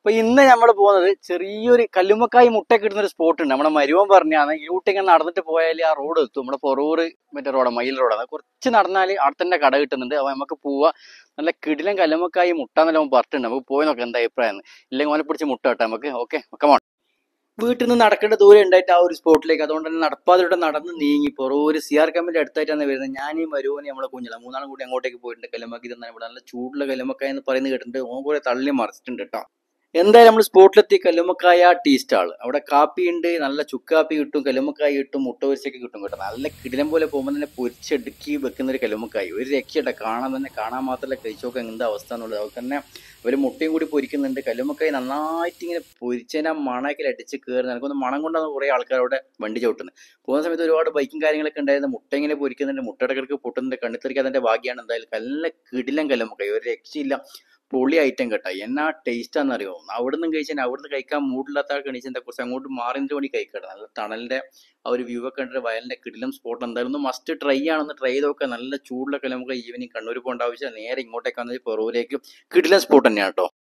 അപ്പൊ ഇന്ന് നമ്മൾ പോകുന്നത് ചെറിയൊരു കല്ലുമ്മക്കായി മുട്ടയൊക്കെ ഇടുന്ന ഒരു സ്പോട്ട് ഉണ്ട് നമ്മുടെ മരുവൻ പറഞ്ഞാണ് ഇങ്ങോട്ടേക്ക് നടന്നിട്ട് പോയാൽ ആ റോഡ് എത്തും നമ്മുടെ പൊറൂറ് മറ്റേ റോഡാണ് മയിൽ റോഡാണ് കുറച്ച് നടന്നാൽ അവിടെ തന്നെ കട കിട്ടുന്നുണ്ട് അപ്പൊ നമുക്ക് പോവാ നല്ല കിടിലൻ കല്ലുമ്മക്കായി മുട്ട എന്നെല്ലാം അവൻ പറഞ്ഞിട്ടുണ്ട് നമുക്ക് പോയി നോക്കാം എന്താ അഭിപ്രായം ഇല്ലെങ്കിൽ ഓനെ പിടിച്ച് മുട്ട കേട്ടോ നമുക്ക് ഓക്കെ കമോൺ വീട്ടിൽ നിന്ന് നടക്കേണ്ട ദൂരം ഉണ്ടായിട്ട് ആ ഒരു സ്പോട്ടിലേക്ക് അതുകൊണ്ട് തന്നെ നടപ്പാതിലൂടെ നടന്ന് നീങ്ങി പൊറൂര് സി ആർ ക്യാമ്പിന്റെ അടുത്തായിട്ടാണ് വരുന്നത് ഞാൻ ഈ മരുവനെ നമ്മളെ കുഞ്ഞില മൂന്നാളും കൂടി അങ്ങോട്ടേക്ക് പോയിട്ടുണ്ട് കല്ലുമ്മക്കി തന്നെ ഇവിടെ നല്ല ചൂടുള്ള കല്ലുമ്മക്കായ എന്ന് പറയുന്നത് കേട്ടിട്ടുണ്ട് ഓൻ കുറെ തള്ളി മറിച്ചിട്ടുണ്ട് കേട്ടോ എന്തായാലും നമ്മൾ സ്പോട്ടിലെത്തി കല്ലുമ്മക്കായ ടീ സ്റ്റാൾ അവിടെ കാപ്പി ഉണ്ട് നല്ല ചുക്കാപ്പി കിട്ടും കല്ലുമ്മക്കായ കിട്ടും മുട്ട പൊരിച്ചൊക്കെ കിട്ടും കേട്ടോ നല്ല കിടിലം പോലെ പോകുമ്പോൾ തന്നെ പൊരിച്ചെടുക്കി വെക്കുന്ന ഒരു കല്ലുമ്മക്കായ ഒരു രക്ഷയുടെ കാണാൻ തന്നെ കാണാൻ മാത്രമല്ല കഴിച്ചോക്കെ എന്താ അവസ്ഥ എന്നുള്ളത് അതുപോലെ തന്നെ ഒരു മുട്ടയും കൂടി പൊരിക്കുന്നുണ്ട് കല്ലുമ്മക്കായ നന്നായിട്ട് ഇങ്ങനെ പൊരിച്ചതിന് ആ മണക്കിൽ അടിച്ച് കയറുന്നത് എനിക്കൊന്ന് മണം കൊണ്ടാണ് കുറേ ആൾക്കാരവിടെ വണ്ടി ചവിട്ടുന്നത് പോകുന്ന സമയത്ത് ഒരുപാട് ബൈക്കും കാര്യങ്ങളൊക്കെ ഉണ്ടായിരുന്നു മുട്ട ഇങ്ങനെ പൊരിക്കുന്നുണ്ട് മുട്ട ഇടക്കിടക്ക് പൊട്ടുന്നുണ്ട് കണ്ണിത്തെറിക്ക് അതിന്റെ ഭാഗ്യമാണ് എന്തായാലും നല്ല കിടിലം കല്ലുമ്മക്കായ ഒരു രക്ഷയില്ല പൊളി ഐറ്റം കേട്ടോ എന്നാ ടേസ്റ്റ് ആണെന്നറിയോ അവിടുന്ന് കഴിച്ചാൽ അവിടുന്ന് കഴിക്കാൻ മൂടില്ലാത്ത ആൾക്ക് എണീച്ചാൽ കുറച്ച് അങ്ങോട്ട് മാറിൻ്റെ വേണ്ടി കഴിക്കട്ടെ നല്ല തണലിന്റെ ആ ഒരു വ്യൂ ഒക്കെ കണ്ടിട്ട് വയലിന്റെ കിടിലം സ്പോട്ട് എന്തായാലും ഒന്ന് മസ്റ്റ് ട്രൈ ആണെന്ന് ട്രൈ ചെയ്ത് നോക്കുക നല്ല ചൂടിലൊക്കെ നമുക്ക് ഈവനിങ് കണ്ണൂർ പോകേണ്ട ആവശ്യം നേരെ ഇങ്ങോട്ടേക്ക് വന്നത് പെറൂരേക്ക് കിടിലം സ്പോട്ട് തന്നെയാണ് കേട്ടോ